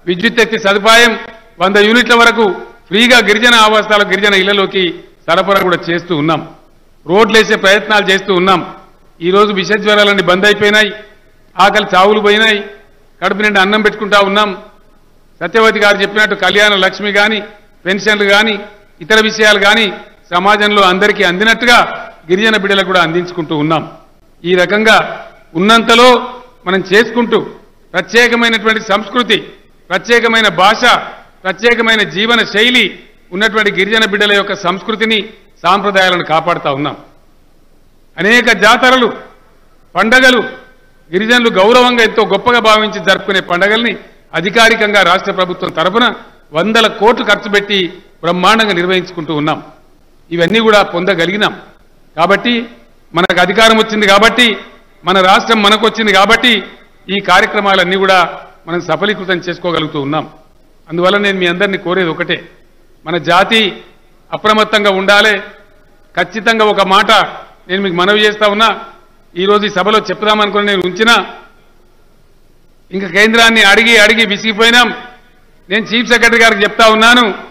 విద్యుత్ శక్తి సదుపాయం వంద యూనిట్ల వరకు ఫ్రీగా గిరిజన ఆవాసాల గిరిజన ఇళ్లలోకి సరఫరా కూడా చేస్తూ ఉన్నాం రోడ్లు వేసే ప్రయత్నాలు చేస్తూ ఉన్నాం ఈ రోజు విష జ్వరాలన్నీ బంద్ అయిపోయినాయి ఆకలి చావులు పోయినాయి కడుపు నిండా అన్నం పెట్టుకుంటా ఉన్నాం సత్యవతి గారు చెప్పినట్టు కళ్యాణ లక్ష్మి కానీ పెన్షన్లు కానీ ఇతర విషయాలు కానీ సమాజంలో అందరికీ అందినట్టుగా గిరిజన బిడ్డలకు కూడా అందించుకుంటూ ఉన్నాం ఈ రకంగా ఉన్నంతలో మనం చేసుకుంటూ ప్రత్యేకమైనటువంటి సంస్కృతి ప్రత్యేకమైన భాష ప్రత్యేకమైన జీవన శైలి ఉన్నటువంటి గిరిజన బిడ్డల యొక్క సంస్కృతిని సాంప్రదాయాలను కాపాడుతా ఉన్నాం అనేక జాతరలు పండగలు గిరిజనులు గౌరవంగా ఎంతో గొప్పగా భావించి జరుపుకునే పండగల్ని అధికారికంగా రాష్ట్ర ప్రభుత్వం తరఫున వందల కోట్లు ఖర్చు పెట్టి బ్రహ్మాండంగా నిర్వహించుకుంటూ ఉన్నాం ఇవన్నీ కూడా పొందగలిగినాం కాబట్టి మనకు అధికారం వచ్చింది కాబట్టి మన రాష్ట్రం మనకు వచ్చింది కాబట్టి ఈ కార్యక్రమాలన్నీ కూడా మనం సఫలీకృతం చేసుకోగలుగుతూ ఉన్నాం అందువల్ల నేను మీ అందరినీ కోరేది ఒకటే మన జాతి అప్రమత్తంగా ఉండాలి ఖచ్చితంగా ఒక మాట నేను మీకు మనవి చేస్తా ఉన్నా ఈరోజు ఈ సభలో చెప్దామనుకుని నేను ఉంచినా ఇంకా కేంద్రాన్ని అడిగి అడిగి విసిగిపోయినాం నేను చీఫ్ సెక్రటరీ గారికి చెప్తా ఉన్నాను